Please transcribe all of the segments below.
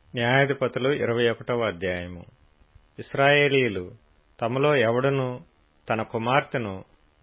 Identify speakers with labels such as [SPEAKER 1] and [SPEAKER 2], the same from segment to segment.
[SPEAKER 1] న్యాయాధిపతులు ఇరవై ఒకటవ అధ్యాయము ఇస్రాయేలీలు తమలో ఎవడను తన కుమార్తెను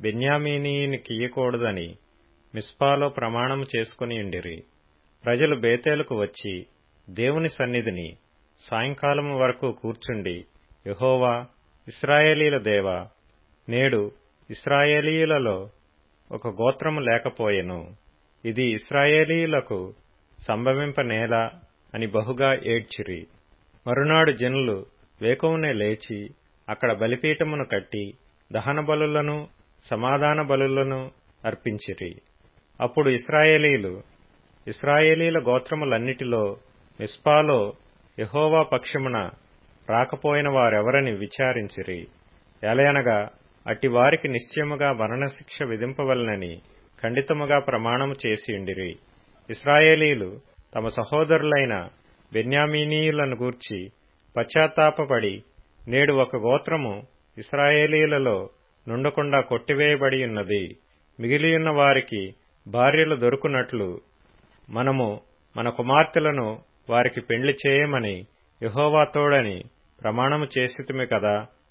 [SPEAKER 1] బెన్యామీనీయునికియ్యకూడదని మిస్పాలో ప్రమాణము చేసుకునియుండిరి ప్రజలు బేతేలుకు వచ్చి దేవుని సన్నిధిని సాయంకాలము వరకు కూర్చుండి యహోవా ఇస్రాయేలీల దేవా నేడు ఇస్రాయేలీయులలో ఒక గోత్రము లేకపోయెను ఇది ఇస్రాయేలీయులకు సంభవింపనేలా అని బహుగా ఏడ్చిరి మరునాడు జనులు వేకువనే లేచి అక్కడ బలిపీఠమును కట్టి దహన బలులను సమాధాన బలులను అర్పించిరి అప్పుడు ఇస్రాయేలీలు ఇస్రాయేలీల గోత్రములన్నిటిలో మిస్పాలో యహోవా పక్షమున రాకపోయిన వారెవరని విచారించిరి ఎలయనగా అట్టి వారికి నిశ్చయముగా మరణశిక్ష విధింపవలనని ఖండితముగా ప్రమాణము చేసియుండిరి ఇస్రాయేలీలు తమ సహోదరులైన బెన్యామీనీయులను గూర్చి పశ్చాత్తాపపడి నేడు ఒక గోత్రము ఇస్రాయేలీలలో నుండకుండా కొట్టివేయబడి ఉన్నది మిగిలియున్న వారికి భార్యలు దొరుకునట్లు మనము మన కుమార్తెలను వారికి పెండ్లి చేయమని యహోవాతోడని ప్రమాణము చేసితిమి కదా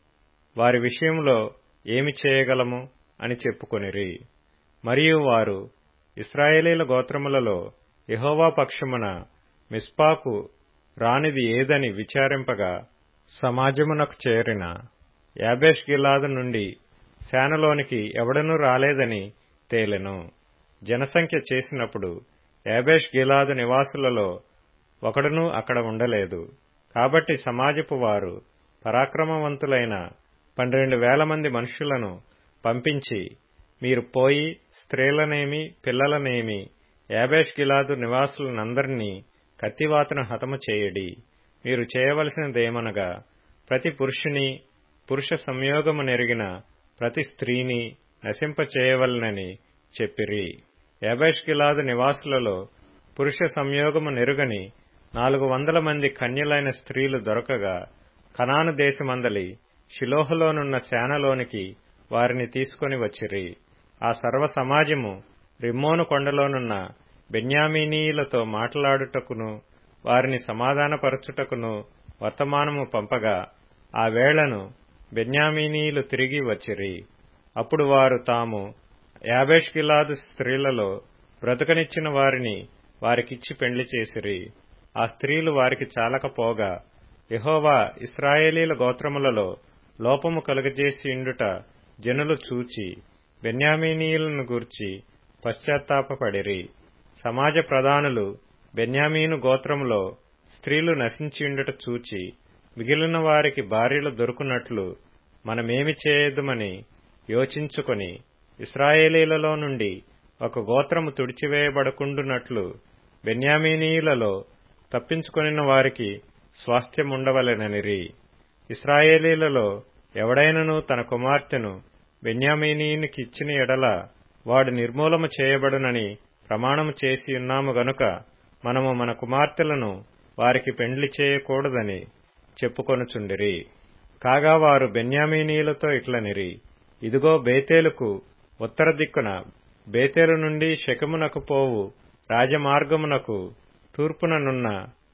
[SPEAKER 1] వారి విషయంలో ఏమి చేయగలము అని చెప్పుకొనిరి మరియు వారు ఇస్రాయేలీల గోత్రములలో యహోవా పక్షమున మిస్పాకు రానిది ఏదని విచారింపగా సమాజమునకు చేరిన యాబేష్ గిలాదు నుండి శానలోనికి ఎవడనూ రాలేదని తేలెను జనసంఖ్య చేసినప్పుడు యాబేష్ గిలాదు నివాసులలో ఒకడునూ అక్కడ ఉండలేదు కాబట్టి సమాజపు వారు పరాక్రమవంతులైన పన్నెండు వేల మంది మనుషులను పంపించి మీరు పోయి స్త్రీలనేమి పిల్లలనేమి యాబేష్ గిలాదు నివాసులనందరినీ కత్తివాతను హతము చేయడి మీరు చేయవలసినదేమనగా ప్రతి పురుషుని పురుష సంయోగము నెరిగిన ప్రతి స్త్రీని నశింపచేయవలనని చెప్పిరి యాబేష్ గిలాదు నివాసులలో పురుష సంయోగము నెరుగని నాలుగు వందల మంది కన్యలైన స్త్రీలు దొరకగా కనాను దేశమందలి షిలోహులోనున్న శానలోనికి వారిని తీసుకొని వచ్చిరి ఆ సర్వ సమాజము రిమ్మోను కొండలోనున్న బెన్యామీనీయులతో మాట్లాడుటకును వారిని సమాధానపరచుటకును వర్తమానము పంపగా ఆ వేళను బెన్యామీనీయులు తిరిగి వచ్చిరి అప్పుడు వారు తాము యాబేష్గిలాదు స్త్రీలలో బ్రతకనిచ్చిన వారిని వారికిచ్చి పెండ్లి చేసిరి ఆ స్త్రీలు వారికి చాలకపోగా యహోవా ఇస్రాయేలీల గోత్రములలో లోపము కలుగజేసి ఇండుట జనులు చూచి బెన్యామీనీయులను గూర్చి పశ్చాత్తాపపడిరి సమాజ ప్రధానులు బెన్యామీను గోత్రములో స్త్రీలు నశించిండుట చూచి మిగిలిన వారికి భార్యలు దొరుకునట్లు మనమేమి చేయదుమని యోచించుకొని ఇస్రాయేలీలలో నుండి ఒక గోత్రము తుడిచివేయబడకుండునట్లు బెన్యామీనీయులలో తప్పించుకొనిన వారికి స్వాస్థ్యముండవలెననిరి ఇస్రాయేలీలలో ఎవడైనను తన కుమార్తెను బెన్యామీనీయునికి ఇచ్చిన ఎడల వాడు నిర్మూలము చేయబడునని ప్రమాణము చేసి ఉన్నాము గనుక మనము మన కుమార్తెలను వారికి పెండ్లి చేయకూడదని చెప్పుకొనుచుండిరి కాగా వారు బెన్యామీనీయులతో ఇట్లనిరి ఇదిగో బేతేలుకు ఉత్తర దిక్కున బేతేలు నుండి శకమునకు పోవు రాజమార్గమునకు తూర్పుననున్న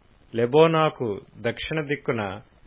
[SPEAKER 1] లెబోనాకు దక్షిణ దిక్కున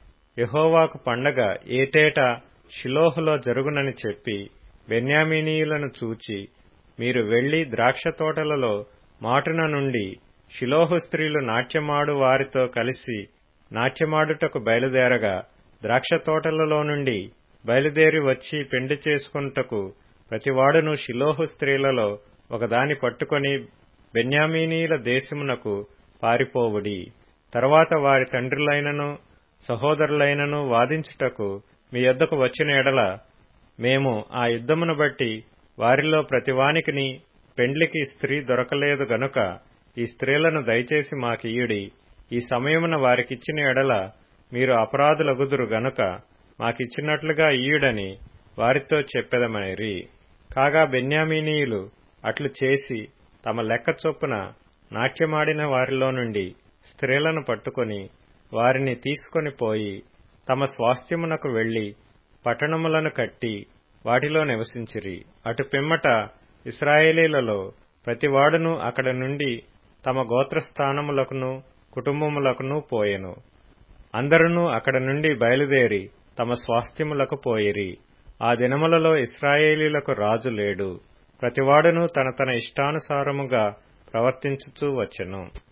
[SPEAKER 1] యహోవాకు పండగ ఏటేటా షిలోహులో జరుగునని చెప్పి బెన్యామీనీయులను చూచి మీరు వెళ్లి ద్రాక్ష తోటలలో మాటున నుండి షిలోహు స్త్రీలు నాట్యమాడు వారితో కలిసి నాట్యమాడుటకు బయలుదేరగా ద్రాక్ష తోటలలో నుండి బయలుదేరి వచ్చి పెండి చేసుకుంటకు ప్రతివాడును షిలోహు స్త్రీలలో ఒకదాని పట్టుకొని బెన్యామీనీల దేశమునకు పారిపోవుడి తరువాత వారి తండ్రులైనను సహోదరులైనను వాదించుటకు మీ యొద్దకు వచ్చిన ఎడల మేము ఆ యుద్ధమును బట్టి వారిలో ప్రతివానికిని పెండ్లికి స్త్రీ దొరకలేదు గనుక ఈ స్త్రీలను దయచేసి మాకియ్యుడి ఈ సమయమున వారికిచ్చిన ఎడల మీరు అపరాధులగుదురు గనుక మాకిచ్చినట్లుగా ఇయ్యుడని వారితో చెప్పెదమనిరి కాగా బెన్యామీనీయులు అట్లు చేసి తమ లెక్క చొప్పున నాట్యమాడిన వారిలో నుండి స్త్రీలను పట్టుకొని వారిని తీసుకొని పోయి తమ స్వాస్థ్యమునకు వెళ్లి పట్టణములను కట్టి వాటిలో నివసించిరి అటు పిమ్మట ఇస్రాయేలీలలో ప్రతివాడును అక్కడ నుండి తమ గోత్రస్థానములకును కుటుంబములకును పోయెను అందరునూ అక్కడ నుండి బయలుదేరి తమ స్వాస్థ్యములకు పోయిరి ఆ దినములలో ఇస్రాయేలీలకు రాజు లేడు ప్రతివాడును తన తన ఇష్టానుసారముగా ప్రవర్తించుచూ వచ్చెను